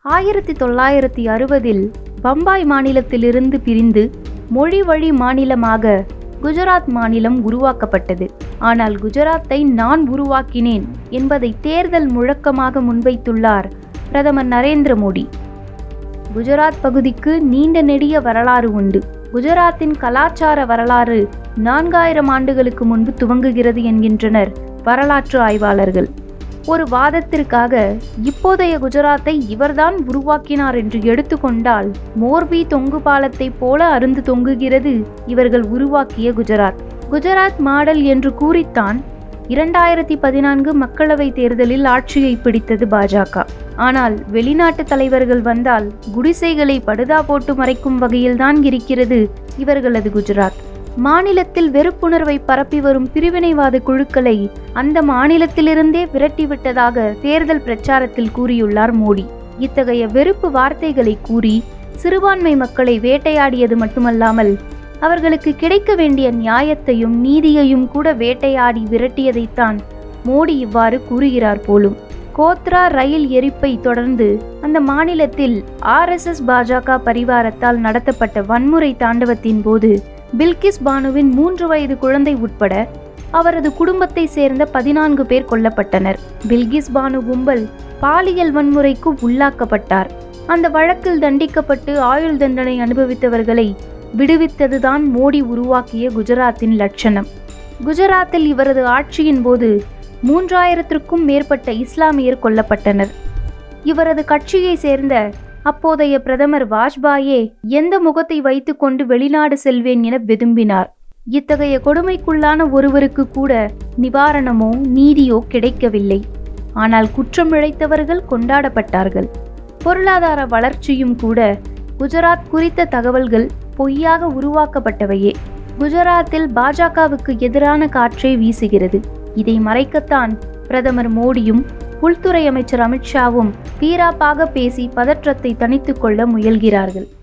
ஆயிரத்தி தொள்ளாயிரத்தி அறுபதில் பம்பாய் மாநிலத்திலிருந்து பிரிந்து மொழி வழி மாநிலமாக குஜராத் மாநிலம் உருவாக்கப்பட்டது ஆனால் குஜராத்தை நான் உருவாக்கினேன் என்பதை தேர்தல் முழக்கமாக முன்வைத்துள்ளார் பிரதமர் நரேந்திர மோடி குஜராத் பகுதிக்கு நீண்ட நெடிய வரலாறு உண்டு குஜராத்தின் கலாச்சார வரலாறு நான்காயிரம் ஆண்டுகளுக்கு முன்பு துவங்குகிறது என்கின்றனர் வரலாற்று ஆய்வாளர்கள் ஒரு வாதத்திற்காக இப்போதைய குஜராத்தை இவர்தான் உருவாக்கினார் என்று எடுத்துக்கொண்டால் மோர்பி தொங்கு பாலத்தைப் போல அருந்து தொங்குகிறது இவர்கள் உருவாக்கிய குஜராத் குஜராத் மாடல் என்று கூறித்தான் இரண்டாயிரத்தி பதினான்கு மக்களவை தேர்தலில் ஆட்சியை பிடித்தது பாஜக ஆனால் வெளிநாட்டு தலைவர்கள் வந்தால் குடிசைகளை படுதா போட்டு மறைக்கும் வகையில்தான் இருக்கிறது இவர்களது குஜராத் மாநிலத்தில் வெறுப்புணர்வை பரப்பி வரும் பிரிவினைவாத குழுக்களை அந்த மாநிலத்திலிருந்தே விரட்டிவிட்டதாக தேர்தல் பிரச்சாரத்தில் கூறியுள்ளார் மோடி இத்தகைய வெறுப்பு வார்த்தைகளை கூறி சிறுபான்மை மக்களை வேட்டையாடியது மட்டுமல்லாமல் அவர்களுக்கு கிடைக்க வேண்டிய நியாயத்தையும் நீதியையும் கூட வேட்டையாடி விரட்டியதைத்தான் மோடி இவ்வாறு கூறுகிறார் போலும் கோத்ரா ரயில் எரிப்பை தொடர்ந்து அந்த மாநிலத்தில் ஆர்எஸ்எஸ் பாஜக பரிவாரத்தால் நடத்தப்பட்ட வன்முறை தாண்டவத்தின் போது பில்கிஸ் பானுவின் மூன்று வயது குழந்தை உட்பட அவரது குடும்பத்தை சேர்ந்த பதினான்கு பேர் கொல்லப்பட்டனர் பில்கிஸ் பானு கும்பல் பாலியல் வன்முறைக்கு உள்ளாக்கப்பட்டார் அந்த வழக்கில் தண்டிக்கப்பட்டு ஆயுள் தண்டனை அனுபவித்தவர்களை விடுவித்ததுதான் மோடி உருவாக்கிய குஜராத்தின் லட்சணம் குஜராத்தில் இவரது ஆட்சியின் போது மூன்றாயிரத்திற்கும் மேற்பட்ட இஸ்லாமியர் கொல்லப்பட்டனர் இவரது கட்சியை சேர்ந்த அப்போதைய பிரதமர் வாஜ்பாயே எந்த முகத்தை வைத்துக்கொண்டு வெளிநாடு செல்வேன் என விரும்பினார் இத்தகைய கொடுமைக்குள்ளான ஒருவருக்கு கூட நிவாரணமோ நீதியோ கிடைக்கவில்லை ஆனால் குற்றமிழைத்தவர்கள் கொண்டாடப்பட்டார்கள் பொருளாதார வளர்ச்சியும் கூட குஜராத் குறித்த தகவல்கள் பொய்யாக உருவாக்கப்பட்டவையே குஜராத்தில் பாஜகவுக்கு எதிரான காற்றே வீசுகிறது இதை மறைக்கத்தான் பிரதமர் மோடியும் உள்துறை அமைச்சர் அமித்ஷாவும் வீராப்பாக பேசி பதற்றத்தை தணித்துக் கொள்ள முயல்கிறார்கள்